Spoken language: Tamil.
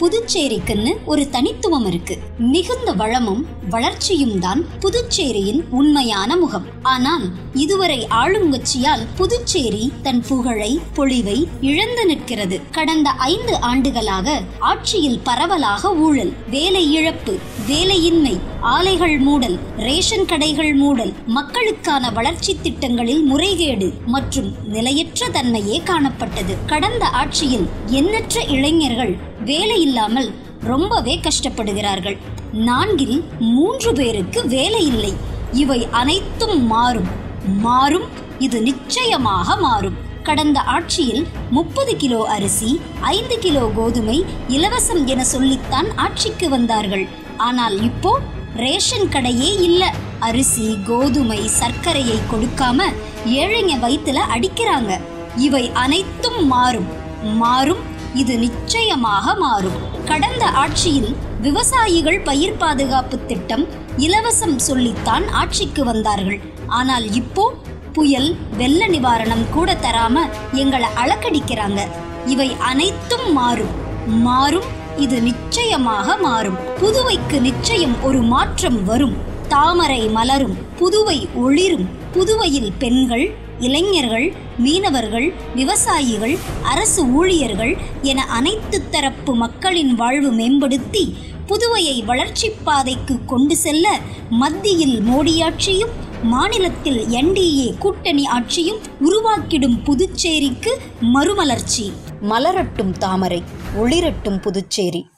புதுச்சேரிக்குன்னு ஒரு தனித்துவம் இருக்கு மிகுந்த வளமும் வளர்ச்சியும் தான் புதுச்சேரியின் உண்மையான முகம் ஆனால் இதுவரை ஆளுங்கட்சியால் புதுச்சேரி தன் புகழை பொழிவை இழந்து நிற்கிறது கடந்த ஐந்து ஆண்டுகளாக ஆட்சியில் பரவலாக ஊழல் வேலை இழப்பு வேலையின்மை ஆலைகள் மூடல் ரேஷன் கடைகள் மூடல் மக்களுக்கான வளர்ச்சி திட்டங்களில் முறைகேடு மற்றும் நிலையற்ற தன்மையே காணப்பட்டது கடந்த ஆட்சியில் எண்ணற்ற இளைஞர்கள் வேலை இல்லாமல் ரொம்பவே கஷ்டப்படுகிறார்கள் நான்கில் மூன்று பேருக்கு வேலை இல்லை இவை அனைத்தும் மாறும் மாறும் இது நிச்சயமாக மாறும் கடந்த ஆட்சியில் முப்பது கிலோ அரிசி ஐந்து கிலோ கோதுமை இலவசம் என சொல்லித்தான் ஆட்சிக்கு வந்தார்கள் ஆனால் இப்போ ரேஷன் கடையே இல்ல அரிசி கோதுமை சர்க்கரையை கொடுக்காம ஏழைங்க வயித்துல அடிக்கிறாங்க இவை அனைத்தும் மாறும் மாறும் இது நிச்சயமாக மாறும் கடந்த ஆட்சியில் விவசாயிகள் பயிர் பாதுகாப்பு திட்டம் இலவசம் சொல்லித்தான் ஆட்சிக்கு வந்தார்கள் ஆனால் இப்போ புயல் வெள்ள நிவாரணம் கூட தராம எங்களை அளக்கடிக்கிறாங்க இவை அனைத்தும் மாறும் மாறும் இது நிச்சயமாக மாறும் புதுவைக்கு நிச்சயம் ஒரு மாற்றம் வரும் தாமரை மலரும் புதுவை ஒளிரும் புதுவையில் பெண்கள் இளைஞர்கள் மீனவர்கள் விவசாயிகள் அரசு ஊழியர்கள் என அனைத்து தரப்பு மக்களின் வாழ்வு மேம்படுத்தி புதுவையை வளர்ச்சிப் பாதைக்கு கொண்டு செல்ல மத்தியில் மோடியாட்சியும் மாநிலத்தில் என்டிஏ கூட்டணி ஆட்சியும் உருவாக்கிடும் புதுச்சேரிக்கு மறுமலர்ச்சி மலரட்டும் தாமரை ஒளிரட்டும் புதுச்சேரி